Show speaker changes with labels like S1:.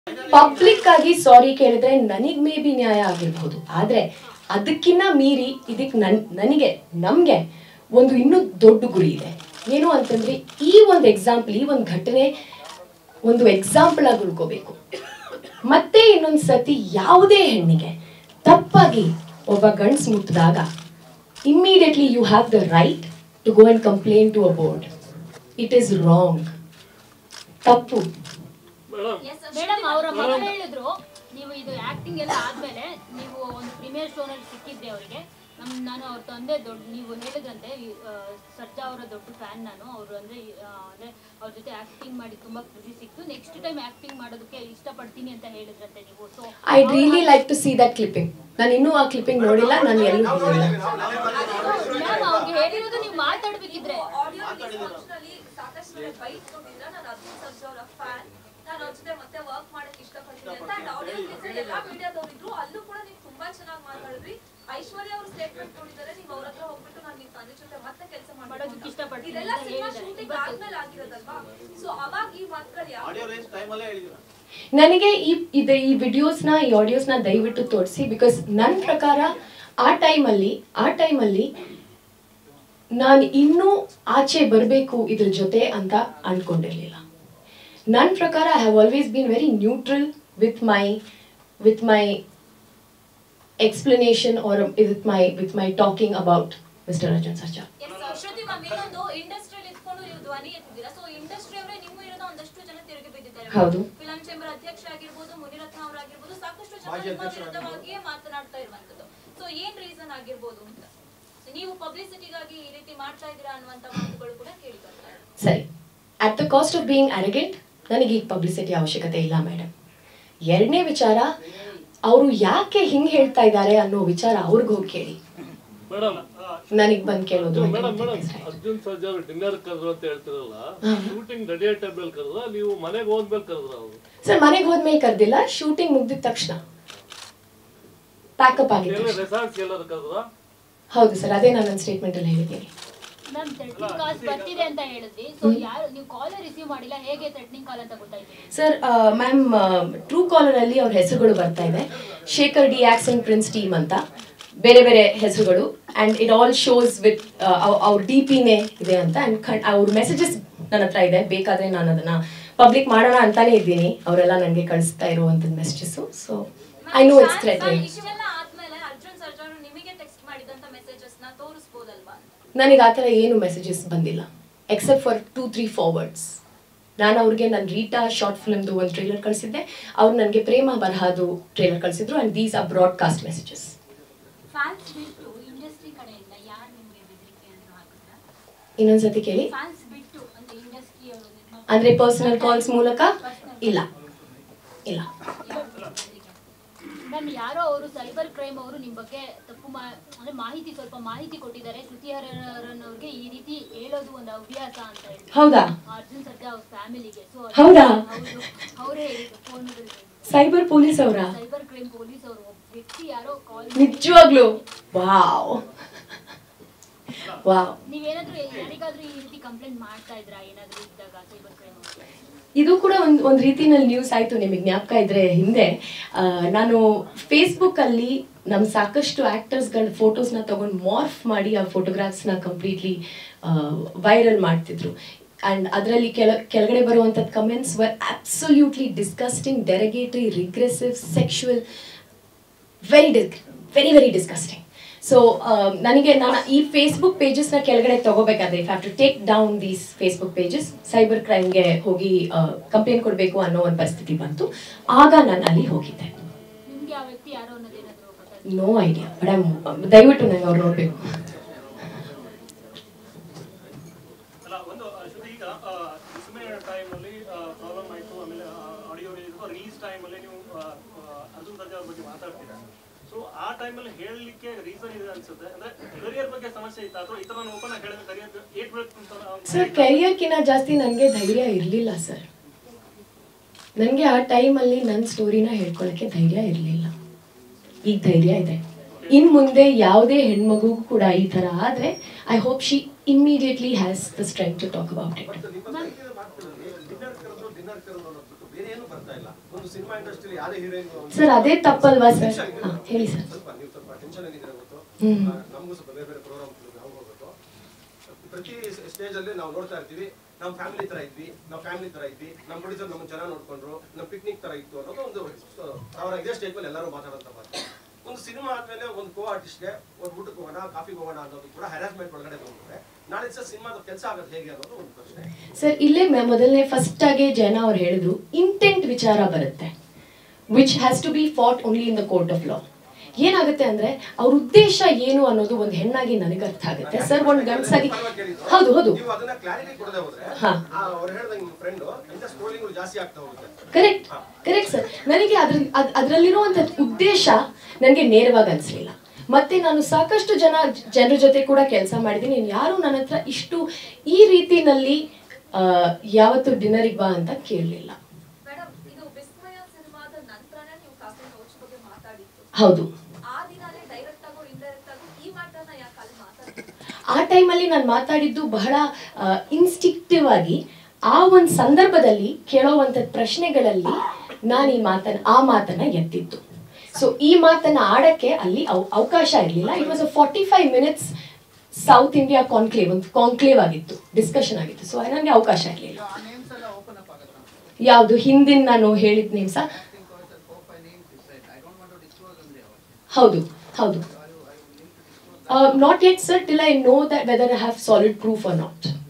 S1: Public ಆಗಿ ಸಾರಿ ಕೇಳಿದ್ರೆ ನನಗ್ ಮೇ ಬಿ ನ್ಯಾಯ ಆಗಿರ್ಬೋದು ಆದ್ರೆ ಅದಕ್ಕಿನ್ನ ಮೀರಿ ಇದಕ್ಕೆ ನನ್ ನನಗೆ ನಮ್ಗೆ ಒಂದು ಇನ್ನೂ ದೊಡ್ಡ ಗುರಿ ಇದೆ ಏನು ಅಂತಂದ್ರೆ ಈ ಒಂದು ಎಕ್ಸಾಂಪಲ್ ಈ ಒಂದು ಘಟನೆ ಒಂದು ಎಕ್ಸಾಂಪಲ್ ಆಗಿ ಉಳ್ಕೋಬೇಕು ಮತ್ತೆ ಇನ್ನೊಂದು ಸತಿ ಯಾವುದೇ ಹೆಣ್ಣಿಗೆ ತಪ್ಪಾಗಿ ಒಬ್ಬ ಗಂಡ್ಸ್ ಮುಟ್ಟಿದಾಗ immediately you have the right to go and complaint to a board it is wrong ತಪ್ಪು
S2: ಮೇಡಮ್ ಅವರ ಮಗ ಹೇಳಿದ್ರು ನೀವು ಇದು ಆಕ್ಟಿಂಗ್ ಎಲ್ಲ ಆದ್ಮೇಲೆ ನೀವು ಒಂದು ಪ್ರೀಮಿಯರ್ ಶೋ ನಲ್ಲಿ ಸಿಕ್ಕಿದ್ದೆ ಅವರಿಗೆ ನಮ್ ನಾನು ಅವ್ರ ತಂದೆ ದೊಡ್ಡ ನೀವು ಹೇಳಿದ್ರಂತೆ ಈ, ಆ, ಸರ್ಜಾ ಅವರ ದೊಡ್ಡ ಫ್ಯಾನ್ ನಾನು ಅವರು ಅಂದ್ರೆ ಆ, ಅಂದ್ರೆ ಅವ್ರ ಜೊತೆ ಆಕ್ಟಿಂಗ್ ಮಾಡಿ ತುಂಬಾ ಖುಷಿ ಸಿಕ್ತು ನೆಕ್ಸ್ಟ್ ಟೈಮ್ ಆಕ್ಟಿಂಗ್ ಮಾಡೋದಕ್ಕೆ ಇಷ್ಟಪಡ್ತೀನಿ ಅಂತ ಹೇಳಿದ್ರಂತೆ ನೀವು so
S1: I really like to see that clipping ನಾನು ಇನ್ನೂ ಆ ಕ್ಲಿಪ್ಪಿಂಗ್ ನೋಡಿಲ್ಲ ನಾನು ಎಲ್ಲೂ ನೋಡಿಲ್ಲ
S2: ಮ್ಯಾಮ್ ಅವ್ರಿಗೆ ಹೇಳಿರೋದು ನೀವು ಮಾತಾಡ್ಬೇಕಿದ್ರೆ
S3: ಆಡಿಯೋ ಫಂಕ್ಷನ್ ಅಲ್ಲಿ ಸಾಕಷ್ಟು ಜನ ಬೈಕ್ ಕೊಟ್ಟಿದ್ರ ನಾನು ಅರ್ಜುನ್ ಸರ್ಜಾ ಅವರ ಫ್ಯಾನ್ ನಾನು ಅವ್ರ ಜೊತೆ ಮತ್ತೆ ವರ್ಕ್ ಮಾಡಕ್ ಇಷ್ಟಪಡ್ತೀನಿ ಅಂತ ಅಂಡ್ ಆಡಿಯೋ ಎಲ್ಲಾ ಮೀಡಿಯಾದವ್ರು ಇದ್ರು ಅಲ್ಲೂ ಕೂಡ ನೀವು ತುಂಬಾ ಚೆನ್ನಾಗಿ ಮಾತಾಡಿದ್ರಿ ಐಶ್ವರ್ಯ ಅವ್ರ ಸ್ಟೇಟ್ಮೆಂಟ್ ಕೊಟ್ಟಿದ್ದಾರೆ ನೀವು ಅವ್ರ ಹತ್ರ ಹೋಗ್ಬಿಟ್ಟು ನಾನು ನಿಮ್ ತಂದೆ ಜೊತೆ ಮತ್ತೆ ಕೆಲಸ
S2: ಮಾಡೋದಕ್ಕೆ ಇಷ್ಟಪಡ್ತೀನಿ
S3: ಇದೆಲ್ಲ
S2: ಅಂತ
S3: ಸಿನಿಮಾ
S2: ಹೇಳಿದ್ದಾರೆ.
S3: ಶೂಟಿಂಗ್ ಆದ್ಮೇಲೆ ಆಗಿರೋದಲ್ವಾ ಸೊ ಅವಾಗ ಈ ಮಾತುಗಳು ಯಾವ
S4: ಆಡಿಯೋ ರೇಂಜ್ ಟೈಮಲ್ಲೇ ಹೇಳಿದ್ದೀರಾ
S1: ನನಗೆ ಈ ಇದು ಈ ವಿಡಿಯೋಸ್ನ ಈ ಆಡಿಯೋಸ್ನ ದಯವಿಟ್ಟು ತೋರಿಸಿ ಬಿಕಾಸ್ ನನ್ನ ಪ್ರಕಾರ ಆ ಟೈಮಲ್ಲಿ ಆ ಟೈಮಲ್ಲಿ ನಾನು ಇನ್ನೂ ಆಚೆ ಬರಬೇಕು ಇದ್ರ ಜೊತೆ ಅಂತ ಅನ್ಕೊಂಡಿರ್ಲಿಲ್ಲ ನನ್ನ ಪ್ರಕಾರ I have always been very neutral with my with my explanation or with my with my talking about mister Arjun Sarja
S5: Shruti ma'am ಇನ್ನೊಂದು ಇಂಡಸ್ಟ್ರಿಯಲ್ಲಿ ಇದ್ಕೊಂಡು ನೀವು ಧ್ವನಿ ಎತ್ತಿದ್ದೀರಾ ಸೊ ಇಂಡಸ್ಟ್ರಿ ಅವರೇ ನಿಮ್ಮ ವಿರುದ್ಧ ಒಂದಷ್ಟು ಜನ ತಿರುಗಿ ಬಿದ್ದಿದ್ದಾರೆ
S1: ಹೌದು.
S5: ಫಿಲಂ ಚೇಂಬರ್ ಅಧ್ಯಕ್ಷ ಆಗಿರ್ಬೋದು ಮುನಿರತ್ನ ಅವರಾಗಿರ್ಬೋದು ಸಾಕಷ್ಟು ಜನ
S4: ಮಾಜಿ
S5: ನಿಮ್ಮ
S4: ಅಧ್ಯಕ್ಷ
S5: ವಿರುದ್ಧವಾಗಿಯೇ ಮಾತನಾಡ್ತಾ ಇರುವಂತದ್ದು ಸೊ ಏನ್ ರೀಸನ್ ಆಗಿರ್ಬೋದು ಅಂತ So, ನೀವು ಪಬ್ಲಿಸಿಟಿಗಾಗಿ ಈ ರೀತಿ ಮಾಡ್ತಾ ಇದ್ದೀರಾ ಅನ್ನುವಂತ ಮಾತುಗಳು ಕೂಡ ಕೇಳಿ ಬರ್ತಾ ಇದೆ
S1: ಸರಿ at the cost of being arrogant ನನಗೆ ಈಗ ಪಬ್ಲಿಸಿಟಿ ಅವಶ್ಯಕತೆ ಇಲ್ಲ ಮೇಡಮ್ ಎರಡನೇ ವಿಚಾರ ಅವರು ಯಾಕೆ ಹಿಂಗೆ ಹೇಳ್ತಾ ಇದ್ದಾರೆ ಅನ್ನೋ ವಿಚಾರ ಅವ್ರಿಗೆ ಹೋಗಿ ಕೇಳಿ
S6: ಮೇಡಮ್
S1: ನನಗೆ ಬಂದು ಕೇಳೋದು
S6: ಮೇಡಮ್ ಮೇಡಮ್ ಅರ್ಜುನ್ ಸರ್ಜಾ ಅವ್ರು ಡಿನ್ನರ್ ಕರೆದ್ರು ಅಂತ ಹೇಳ್ತಿರಲ್ಲ ಶೂಟಿಂಗ್ ನಡೆಯೋ ಟೈಮಲ್ಲಿ ಕರೆದ್ರ ನೀವು ಮನೆಗೆ ಹೋದ್ಮೇಲೆ ಕರೆದ್ರ ಅವರು
S1: ಸರ್ ಮನೆಗೆ ಹೋದ್ಮೇಲೆ ಕರೆದಿಲ್ಲ ಶೂಟಿಂಗ್ ಮುಗ್ದಿದ ತಕ್ಷಣ ಪ್ಯಾಕಪ್ ಆಗಿದ
S6: ಎಲ್ಲ
S1: ತಕ್ಷಣ
S6: ರೆಸಾರ್ಟ್ಸ್ ಎಲ್ಲರೂ ಕರೆದ್ರ
S1: ಹೌದು ಸರ್ ಅದೇ ನಾನು ನನ್ನ ಸ್ಟೇಟ್ಮೆಂಟ್ ಅಲ್ಲಿ ಹೇಳಿದ್ದೀನಿ
S2: ಮ್ಯಾಮ್ ಥ್ರೆಟ್ನಿಂಗ್ ಕಾಲ್ಸ್ ಬರ್ತಿದೆ ಅಂತ ಹೇಳಿದ್ವಿ ಸೊ ಯಾರು ನೀವು ಕಾಲ್ ರಿಸೀವ್ ಮಾಡಿಲ್ಲ ಹೇಗೆ ಥ್ರೆಟ್ನಿಂಗ್ ಕಾಲ್ ಅಂತ ಗೊತ್ತಾಯ್ತು
S1: ಸರ್ ಮ್ಯಾಮ್ ಟ್ರೂ ಕಾಲರ್ ಅಲ್ಲಿ ಅವ್ರ ಹೆಸರುಗಳು ಬರ್ತಾ ಇದೆ ಶೇಖರ್ ಡಿ ಆಕ್ಸನ್ ಪ್ರಿನ್ಸ್ ಟೀಮ್ ಅಂತ ಬೇರೆ ಬೇರೆ ಹೆಸರುಗಳು and it all shows with ಅವ್ರ ಡಿ ಪಿನೇ ಇದೆ ಅಂತ ಅಂಡ್ ಅವ್ರ ಮೆಸೇಜಸ್ ನನ್ನ ಹತ್ರ ಇದೆ ಬೇಕಾದ್ರೆ ನಾನು ಅದನ್ನ ಪಬ್ಲಿಕ್ ಮಾಡೋಣ ಅಂತಾನೆ ಇದ್ದೀನಿ ಅವರೆಲ್ಲ ನನಗೆ ಕಳಿಸ್ತಾ ಇರುವಂಥದ್ದು messages so I know it's threat
S5: ಇಷ್ಟೆಲ್ಲ ಆದ್ಮೇಲೆ ಅರ್ಜುನ್ ಸರ್ಜಾ ಅವರು ನಿಮಗೆ ಟೆಕ್ಸ್ಟ್ ಮಾಡಿದಂತ ಮೆಸೇಜಸ್ ನ ತೋರಿಸಬಹುದಲ್ವಾ
S1: ನನಗೆ ಆ ಥರ ಏನು ಮೆಸೇಜಸ್ ಬಂದಿಲ್ಲ except for two three forwards ನಾನು ಅವ್ರಿಗೆ ನನ್ನ ರೀಟಾ ಶಾರ್ಟ್ ಫಿಲ್ಮ್ದು ಒಂದು ಟ್ರೇಲರ್ ಕಳಿಸಿದ್ದೆ ಅವ್ರು ನನಗೆ ಪ್ರೇಮ ಬರಹದು ಟ್ರೇಲರ್ ಕಳಿಸಿದ್ರು and these are broadcast messages
S2: fans ಬಿಟ್ಟು ಇಂಡಸ್ಟ್ರಿ ಕಡೆಯಿಂದ ಯಾರು ನಿಮಗೆ ಬೆದರಿಕೆ ಅಂತ ಹಾಕಿದ್ರ
S1: ಇನ್ನೊಂದ್ಸತಿ ಕೇಳಿ
S2: ಫ್ಯಾನ್ಸ್ ಬಿಟ್ಟು ಅಂದ್ರೆ ಇಂಡಸ್ಟ್ರಿ ಅವರು
S1: ಅಂದರೆ ಪರ್ಸನಲ್ ಕಾಲ್ಸ್ ಮೂಲಕ ಇಲ್ಲ ಇಲ್ಲ
S2: ಮ್ಯಾಮ್ ಯಾರೋ ಅವರು ಸೈಬರ್ ಕ್ರೈಮ್ ಅವರು ನಿಮ್ಮ ಬಗ್ಗೆ ತಪ್ಪು ಮಾ ಅಂದ್ರೆ ಮಾಹಿತಿ ಸ್ವಲ್ಪ ಮಾಹಿತಿ ಕೊಟ್ಟಿದ್ದಾರೆ ಶ್ರುತಿ ಹರನ್ ಅವ್ರಿಗೆ ಈ ರೀತಿ ಹೇಳೋದು ಒಂದು ಹವ್ಯಾಸ ಅಂತ ಹೇಳಿ
S1: ಹೌದಾ
S2: ಅರ್ಜುನ್ ಸರ್ಜಾ ಅವ್ರ ಫ್ಯಾಮಿಲಿಗೆ ಸೊ
S1: ಹೌದಾ?
S2: ಅವರೇ ಹೇಳಿದ್ರು ಫೋನ್ಗಳಲ್ಲಿ
S1: ಸೈಬರ್ ಪೊಲೀಸ್ ಅವರಾ
S2: ಸೈಬರ್ ಕ್ರೈಮ್ ಪೊಲೀಸ್ ಅವರು ಒಬ್ಬ ವ್ಯಕ್ತಿ ಯಾರೋ ಕಾಲ್
S1: ನಿಜವಾಗ್ಲೂ ವಾವ್ ವಾವ್
S2: ನೀವೇನಾದ್ರೂ ಯಾರಿಗಾದ್ರೂ ಈ ರೀತಿ ಕಂಪ್ಲೇಂಟ್ ಮಾಡ್ತಾ ಇದ್ರಾ ಏನಾದ್ರೂ ಇದ್ದಾಗ ಸೈಬರ್ ಕ್ರೈಮ್
S1: ಇದು ಕೂಡ ಒಂದು ಒಂದು ರೀತಿನಲ್ಲಿ ನ್ಯೂಸ್ ಆಯಿತು ನಿಮಗೆ ಜ್ಞಾಪಕ ಇದ್ರೆ ಹಿಂದೆ ಆ, ನಾನು ಫೇಸ್ಬುಕ್ಕಲ್ಲಿ ನಮ್ಮ ಸಾಕಷ್ಟು ಆ್ಯಕ್ಟರ್ಸ್ಗಳ ಫೋಟೋಸ್ನ ತೊಗೊಂಡು ಮಾರ್ಫ್ ಮಾಡಿ ಆ ಫೋಟೋಗ್ರಾಫ್ಸ್ನ ಕಂಪ್ಲೀಟ್ಲಿ ವೈರಲ್ ಮಾಡ್ತಿದ್ರು ಆ್ಯಂಡ್ ಅದರಲ್ಲಿ ಕೆಲ ಕೆಳಗಡೆ ಬರುವಂಥದ್ದು comments were absolutely disgusting derogatory regressive sexual very dis very very disgusting so ನನಗೆ ನಾನು ಈ ಫೇಸ್ಬುಕ್ ಪೇಜಸ್ನ ಕೆಳಗಡೆ ತಗೋಬೇಕಾದ್ರೆ if have to take down these Facebook pages cyber ಕ್ರೈಮ್ಗೆ ಹೋಗಿ ಕಂಪ್ಲೇಂಟ್ ಕೊಡಬೇಕು ಅನ್ನೋ ಒಂದು ಪರಿಸ್ಥಿತಿ ಬಂತು ಆಗ ನಾನು ಅಲ್ಲಿ ಹೋಗಿದ್ದೆ
S2: ನಿಮ್ಗೆ ಆ ವ್ಯಕ್ತಿ ಯಾರೋ ಅನ್ನೋದೇನಾದ್ರೂ ಗೊತ್ತಾಯ್ತು
S1: ನೋ ಐಡಿಯಾ ಬಟ್ ದಯವಿಟ್ಟು ನಂಗೆ ಅವ್ರು ನೋಡಬೇಕು
S7: ಅಲ್ಲ ಒಂದು ಶ್ರುತಿ ಈಗ ಸುಮ್ಮನೆ ಟೈಮಲ್ಲಿ ಪ್ರಾಬ್ಲಮ್ ಆಯಿತು ಆಮೇಲೆ ಆಡಿಯೋ ರಿಲೀಸ್ ಟೈಮಲ್ಲಿ ನೀವು ಆ, ಆ, ಅರ್ಜುನ್ ಸರ್ಜಾ ಅವ್ರ ಬಗ್ಗೆ ಮಾತಾಡ್ತೀರಾ ಸೊ ಆ ಟೈಮಲ್ಲಿ ಹೇಳಲಿಕ್ಕೆ ರೀಸನ್ ಇದೆ ಅನ್ಸುತ್ತೆ ಅಂದ್ರೆ ಕರಿಯರ್ ಬಗ್ಗೆ ಸಮಸ್ಯೆ ಇತ್ತು ಅಥವಾ ಈ ಥರ ಓಪನ್ ಆಗಿ ಹೇಳಿದ್ರೆ ಕರಿಯರ್ ಏಟ್ ಬೀಳುತ್ತೆ ಅಂತ ಅವ್ನು
S1: ಸರ್ ಕೆರಿಯರ್ಕಿಂತ ಜಾಸ್ತಿ ನನಗೆ ಧೈರ್ಯ ಇರಲಿಲ್ಲ ಸರ್ ನನಗೆ ಆ ಟೈಮಲ್ಲಿ ನನ್ನ ಸ್ಟೋರಿನ ಹೇಳ್ಕೊಳ್ಳೋಕ್ಕೆ ಧೈರ್ಯ ಇರಲಿಲ್ಲ ಈಗ ಧೈರ್ಯ ಇದೆ ಇನ್ ಮುಂದೆ ಯಾವುದೇ ಹೆಣ್ಮಗುಗೂ ಕೂಡ ಈ ಥರ ಆದರೆ I hope she immediately has the strength to talk about it
S4: dinner ಕರೆದ್ರು ಡಿನ್ನರ್ ಕರೆದ್ರು ಅನ್ನೋದು ಬೇರೆ ಏನು ಬರ್ತಾ ಇಲ್ಲ ಒಂದು ಸಿನಿಮಾ ಇಂಡಸ್ಟ್ರಿಯಲ್ಲಿ ಯಾರೇ ಹೀರೋಯಿನ್
S1: ಸರ್ ಅದೇ ತಪ್ಪಲ್ವಾ ಸರ್ ಹಾ, ಹೇಳಿ ಸರ್
S4: ಸ್ವಲ್ಪ ನೀವು ಸ್ವಲ್ಪ ಟೆನ್ಷನ್ ಏನಿದ್ರೆ ಗೊತ್ತು
S1: ಹ್ಮ್.
S4: ಆ, ನಮಗೂ ಸ್ವಲ್ಪ ಬೇರೆ ಬೇರೆ ಪ್ರೋಗ್ರಾಮ್ ನಾವು ಹೋಗ್ಬೇಕು ಪ್ರತಿ ಸ್ಟೇಜ್ ಅಲ್ಲಿ ನಾವು ನೋಡ್ತಾ ಇರ್ತೀವಿ ನಮ್ಮ ಫ್ಯಾಮಿಲಿ ತರ ಇದ್ವಿ ನಾವು ಫ್ಯಾಮಿಲಿ ತರ ಇದ್ವಿ ನಮ್ಮ ಪ್ರೊಡ್ಯೂಸರ್ ನಮ್ಮನ್ನ ಚೆನ್ನಾಗಿ ನೋಡ್ಕೊಂಡ್ರು ನಮ್ಮ ಪಿಕ್ನಿಕ್ ತರ ಇತ್ತು ಅನ್ನೋದು ಒಂದು ಸೊ, ಅವರ ಇದೇ ಸ್ಟೇಜ್ ಮೇಲೆ ಎಲ್ಲರೂ ಮಾತಾಡೋಂಥ ಮಾತು ಒಂದು ಸಿನಿಮಾ ಆದ್ಮೇಲೆ ಒಂದು ಕೋ ಆರ್ಟಿಸ್ಟ್ಗೆ ಒಂದು ಊಟಕ್ಕೆ ಹೋಗೋಣ ಕಾಫಿಗೆ ಹೋಗೋಣ ಅನ್ನೋದು ಕೂಡ ಹ್ಯಾರಾಸ್ಮೆಂಟ್ ಒಳಗಡೆ ಬಂದ್ರೆ ನಾಳೆ ದಿವಸ ಸಿನಿಮಾದ ಕೆಲಸ ಆಗೋದು ಹೇಗೆ ಅನ್ನೋದು ಒಂದು ಪ್ರಶ್ನೆ
S1: ಸರ್ ಇಲ್ಲೇ ಮ- ಮೊದಲನೇ ಫಸ್ಟ್ ಆಗಿ ಜನ ಅವ್ರು ಹೇಳಿದ್ರು ಇಂಟೆಂಟ್ ವಿಚಾರ ಬರುತ್ತೆ which has to be fought only in the court of law ಏನಾಗುತ್ತೆ ಅಂದ್ರೆ ಅವ್ರ ಉದ್ದೇಶ ಏನು ಅನ್ನೋದು ಒಂದು ಹೆಣ್ಣಾಗಿ ನನಗೆ ಅರ್ಥ ಆಗುತ್ತೆ ಸರ್ ಒಂದು ಗಂಡಸಾಗಿ ಹೌದು ಹೌದು
S4: ನೀವು ಅದನ್ನ ಕ್ಲಾರಿಟಿ ಕೊಡದೆ ಹೋದ್ರೆ
S1: ಹಾ.
S4: ಅವ್ರು ಹೇಳ್ದಂಗೆ ನಿಮ್ಮ ಫ್ರೆಂಡ್ ಇಂಥ ಸ್ಕ್ರೋಲಿಂಗ್ ಜಾಸ್ತಿ ಆಗ್ತಾ ಹೋಗುತ್ತೆ
S1: ಕರೆಕ್ಟ್ ಕರೆಕ್ಟ್ ಸರ್ ನನಗೆ ಅದ್ರ ಅದ್- ಅದ್ರಲ್ಲಿರುವಂತ ಉದ್ದೇಶ ನನಗೆ ನೇರವಾಗಿ ಅನ್ಸಲಿಲ್ಲ ಮತ್ತೆ ನಾನು ಸಾಕಷ್ಟು ಜನ ಜನರ ಜೊತೆ ಕೂಡ ಕೆಲಸ ಮಾಡಿದ್ದೀನಿ ಯಾರು ನನ್ನ ಹತ್ರ ಇಷ್ಟು ಈ ರೀತಿನಲ್ಲಿ ಆ, ಯಾವತ್ತು ಡಿನ್ನರಿಗೆ ಬಾ ಅಂತ ಕೇಳಲಿಲ್ಲ
S3: ಮೇಡಮ್ ಇದು ವಿಸ್ಮಯ ಸಿನಿಮಾದ ನಂತರನೇ ನೀವು ಕಾಸ್ಟಿಂಗ್ ಕೌಚ್ ಬಗ್ಗೆ ಮಾತಾಡಿದ್ದು
S1: ಹೌದು
S3: ಆ ದಿನಾನೇ ಡೈರೆಕ್ಟ್ ಆಗೋ ಇಂಡೈರೆಕ್ಟ್ ಆಗೋ ಈ ಮಾತನ್ನ ಯಾಕೆ ಅಲ್ಲಿ ಮಾತಾಡ್ತೀವಿ
S1: ಆ ಟೈಮಲ್ಲಿ ನಾನು ಮಾತಾಡಿದ್ದು ಬಹಳ ಇನ್ಸ್ಟಿಕ್ಟಿವ್ ಆಗಿ ಆ ಒಂದು ಸಂದರ್ಭದಲ್ಲಿ ಕೇಳೋವಂಥ ಪ್ರಶ್ನೆಗಳಲ್ಲಿ ನಾನು ಈ ಮಾತನ್ನ ಆ ಮಾತನ್ನ ಎತ್ತಿದ್ದು ಸೊ ಈ ಮಾತನ್ನ ಆಡಕ್ಕೆ ಅಲ್ಲಿ ಅವ್- ಅವಕಾಶ ಇರಲಿಲ್ಲ it was a forty five minutes South India conclave ಒಂದು ಕಾನ್ಕ್ಲೇವ್ ಆಗಿತ್ತು ಡಿಸ್ಕಷನ್ ಆಗಿತ್ತು ಸೊ ನನಗೆ ಅವಕಾಶ ಇರಲಿಲ್ಲ ಯಾವುದು ಹಿಂದಿನ ನಾನು ಹೇಳಿದ ನೇಮ್ಸ ಹೌದು ಹೌದು not yet sir till I know that whether I have solid proof or not